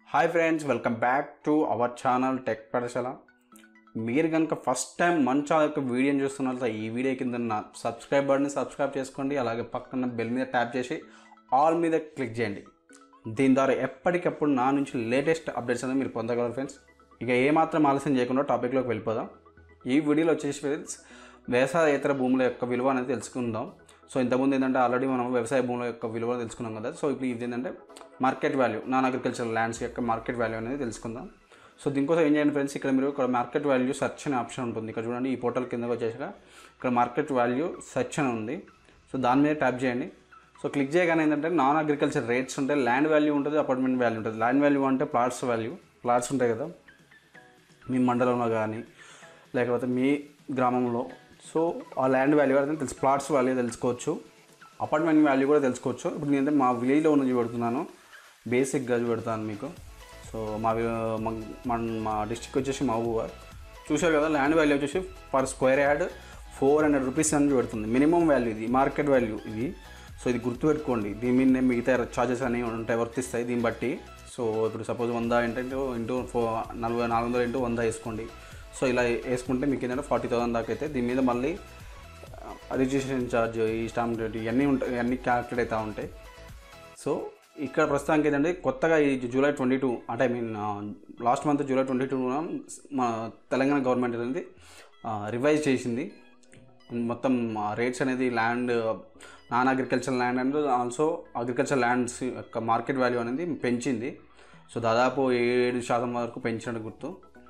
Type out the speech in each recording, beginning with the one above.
hi friends welcome back to our channel tech Padashala మీరు కనుక first time మన channel యొక్క వీడియోని చూస్తున్నట్లయితే ఈ వీడియో కింద నా సబ్స్క్రైబ్ బటన్ని సబ్స్క్రైబ్ చేసుకోండి అలాగే పక్కన బెల్ మీద ట్యాప్ చేసి ఆల్ మీద క్లిక్ చేయండి దీని ద్వారా ఎప్పటికప్పుడు నా నుంచి లేటెస్ట్ అప్డేట్స్ అనేది మీరు పొందగలరు ఫ్రెండ్స్ ఇక ఏమాత్రం ఆలస్యం చేయకుండా టాపిక్లోకి వెళ్ళిపోదాం ఈ వీడియోలో వచ్చేసి ఫ్రెండ్స్ వ్యవసాయేతర భూముల యొక్క విలువ అనేది తెలుసుకుందాం సో ఇంతకుముందు ఏంటంటే ఆల్రెడీ మనం వ్యవసాయ భూముల యొక్క విలువ తెలుసుకున్నాం కదా సో ఇప్పుడు ఇది ఏంటంటే market value non agriculture lands యొక్క మార్కెట్ వాల్యూ అనేది తెలుసుకుందాం సో దీనికోసం ఏం చేయండి ఫ్రెండ్స్ ఇక్కడ మీరు ఇక్కడ మార్కెట్ వాల్యూ సెర్చ్ అనే ఆప్షన్ ఉంటుంది ఇక్కడ చూడండి ఈ పోర్టల్ కిందకి వచ్చేసాక ఇక్కడ మార్కెట్ వాల్యూ సెర్చ్ అని ఉంది సో దాని మీద ట్యాప్ చేయండి సో క్లిక్ చేయగానే ఏంటంటే నాన్ అగ్రికల్చర్ రేట్స్ ఉంటాయి ల్యాండ్ వాల్యూ ఉంటుంది అపార్ట్మెంట్ వాల్యూ ఉంటుంది ల్యాండ్ వాల్యూ అంటే ప్లాట్స్ వాల్యూ ప్లాట్స్ ఉంటాయి కదా మీ మండలంలో కానీ లేకపోతే మీ గ్రామంలో సో ఆ ల్యాండ్ వాల్యూ అనేది తెలుసు ప్లాట్స్ వాల్యూ తెలుసుకోవచ్చు అపార్ట్మెంట్ వాల్యూ కూడా తెలుసుకోవచ్చు ఇప్పుడు నేను మా విలేజ్లో ఉన్నది పెడుతున్నాను బేసిక్గా పెడతాను మీకు సో మా వి- మా- మన మా డిస్టిక్ వచ్చేసి మహబూబాద్ చూశారు కదా ల్యాండ్ వాల్యూ వచ్చేసి per square yard four hundred rupees అని పెడుతుంది మినిమం వాల్యూ ఇది మార్కెట్ వాల్యూ ఇది సో ఇది గుర్తుపెట్టుకోండి దీని మీద మిగతా ఛార్జెస్ అనేవి ఉంటాయి వర్తిస్తాయి దీన్ని బట్టి సో ఇప్పుడు సపోజ్ వంద ఏంటంటే ఇంటూ ఫో నలభై నాలుగు వందలు ఇంటూ వంద వేసుకోండి సో ఇలా వేసుకుంటే మీకు ఏంటంటే ఫార్టీ థౌసండ్ దాకా అయితే దీని మీద మళ్ళీ రిజిస్ట్రేషన్ ఛార్జ్ ఈ స్టాంప్ డ్యూటీ ఇవన్నీ ఉంటాయి ఇవన్నీ క్యాల్కులేట్ అవుతూ ఉంటాయి సో ఇక్కడ ప్రస్తుతానికి ఏంటంటే కొత్తగా ఈ జూలై ట్వంటీ టూ అంటే I mean last month July twenty two మన తెలంగాణ గవర్నమెంట్ అనేది రివైజ్ చేసింది మొత్తం రేట్స్ అనేది land non agriculture land and also agriculture lands యొక్క మార్కెట్ వాల్యూ అనేది పెంచింది సో దాదాపు ఏడు శాతం వరకు పెంచినట్టు గుర్తు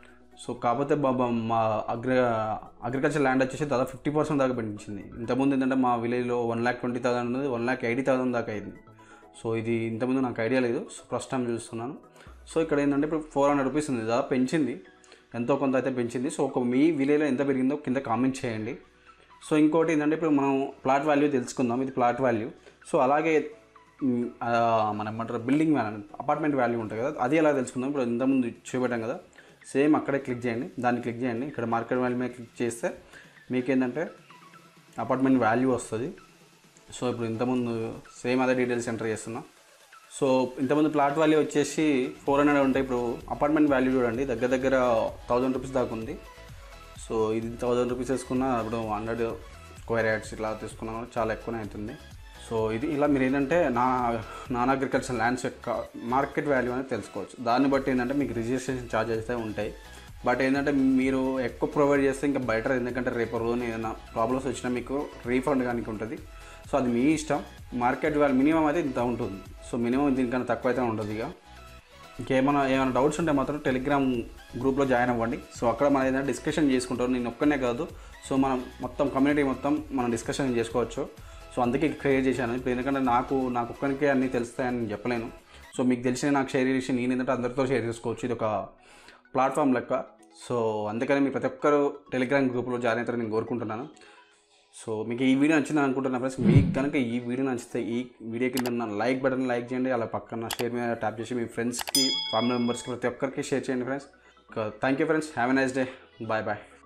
సో కాకపోతే బాబా మా అగ్రి అగ్రికల్చర్ ల్యాండ్ వచ్చేసి దాదాపు ఫిఫ్టీ పర్సెంట్ దాకా పెంచింది ఇంతకుముందు ఏంటంటే మా విలేజ్లో వన్ ల్యాక్ ట్వంటీ థౌసండ్ ఉన్నది వన్ ల్యాక్ ఎయిటీ థౌసండ్ దాకా అయింది సో ఇది ఇంతకుముందు నాకు ఐడియా లేదు సో ఫస్ట్ టైం చూస్తున్నాను సో ఇక్కడ ఏంటంటే ఇప్పుడు ఫోర్ హండ్రెడ్ రూపీస్ ఉంది దాదాపు పెంచింది ఎంతో కొంత అయితే పెంచింది సో ఒక మీ విలేజ్లో ఎంత పెరిగిందో కింద కామెంట్ చేయండి సో ఇంకోటి ఏంటంటే ఇప్పుడు మనం ప్లాట్ వాల్యూ తెలుసుకుందాం ఇది ప్లాట్ వాల్యూ సో అలాగే మ్, ఆ, మనం ఏమంటారు బిల్డింగ్ వాల్యూ అపార్ట్మెంట్ వాల్యూ ఉంటుంది కదా అది ఎలా తెలుసుకుందాం ఇప్పుడు ఇంతకుముందు చూపెట్టాం కదా సేమ్ అక్కడే క్లిక్ చేయండి దాన్ని క్లిక్ చేయండి ఇక్కడ మార్కెట్ వాల్యూ మీద క్లిక్ చేస్తే మీకేంటంటే అపార్ట్మెంట్ వాల్యూ వస్తుంది సో ఇప్పుడు ఇంతకుముందు సేమ్ అదే డీటెయిల్స్ ఎంటర్ చేస్తున్నా సో ఇంతకుముందు ప్లాట్ వాల్యూ వచ్చేసి ఫోర్ హండ్రెడ్ ఉంటాయి ఇప్పుడు అపార్ట్మెంట్ వాల్యూ చూడండి దగ్గర దగ్గర థౌజండ్ రూపీస్ దాకా ఉంది సో ఇది థౌజండ్ రూపీస్ వేసుకున్నా ఇప్పుడు హండ్రెడ్ స్క్వేర్ యార్డ్స్ ఇట్లా తీసుకున్నా కూడా చాలా ఎక్కువనే అవుతుంది సో ఇది ఇలా మీరు ఏంటంటే నా నాన్ అగ్రికల్చర్ ల్యాండ్స్ యొక్క మార్కెట్ వాల్యూ అనేది తెలుసుకోవచ్చు దాన్ని బట్టి ఏంటంటే మీకు రిజిస్ట్రేషన్ ఛార్జెస్ అయితే ఉంటాయి బట్ ఏంటంటే మీరు ఎక్కువ ప్రొవైడ్ చేస్తే ఇంకా బెటర్ ఎందుకంటే రేపు రోజున ఏదైనా ప్రాబ్లమ్స్ వచ్చినా మీకు రీఫండ్ కానీ ఉంటుంది సో అది మీ ఇష్టం మార్కెట్ వాల్యూ మినిమం అయితే ఇంత ఉంటుంది సో మినిమం దీనికన్నా తక్కువ అయితే ఉండదు ఇక ఇంకేమైనా ఏమైనా డౌట్స్ ఉంటే మాత్రం టెలిగ్రామ్ గ్రూప్లో జాయిన్ అవ్వండి సో అక్కడ మనం ఏదైనా డిస్కషన్ చేసుకుంటాం నేను ఒక్కనే కాదు సో మనం మొత్తం కమ్యూనిటీ మొత్తం మనం డిస్కషన్ చేసుకోవచ్చు సో అందుకే క్రియేట్ చేశాను ఇప్పుడు ఎందుకంటే నాకు నాకు ఒక్కరికే అన్నీ తెలుస్తాయని నేను చెప్పలేను సో మీకు తెలిసిన నాకు షేర్ చేసి నేను ఏంటంటే అందరితో షేర్ చేసుకోవచ్చు ఇది ఒక ప్లాట్ఫామ్ లెక్క సో అందుకని మీ ప్రతి ఒక్కరు టెలిగ్రామ్ గ్రూప్లో జాయిన్ అవుతారని నేను కోరుకుంటున్నాను సో మీకు ఈ వీడియో నచ్చిందని అనుకుంటున్నా ఫ్రెండ్స్ మీకు కనుక ఈ వీడియో నచ్చితే ఈ వీడియో కింద ఉన్న లైక్ బటన్ లైక్ చేయండి అలా పక్కన షేర్ మీద ట్యాప్ చేసి మీ ఫ్రెండ్స్కి ఫ్యామిలీ మెంబర్స్కి ప్రతి ఒక్కరికి షేర్ చేయండి friends thank you friends have a nice day bye bye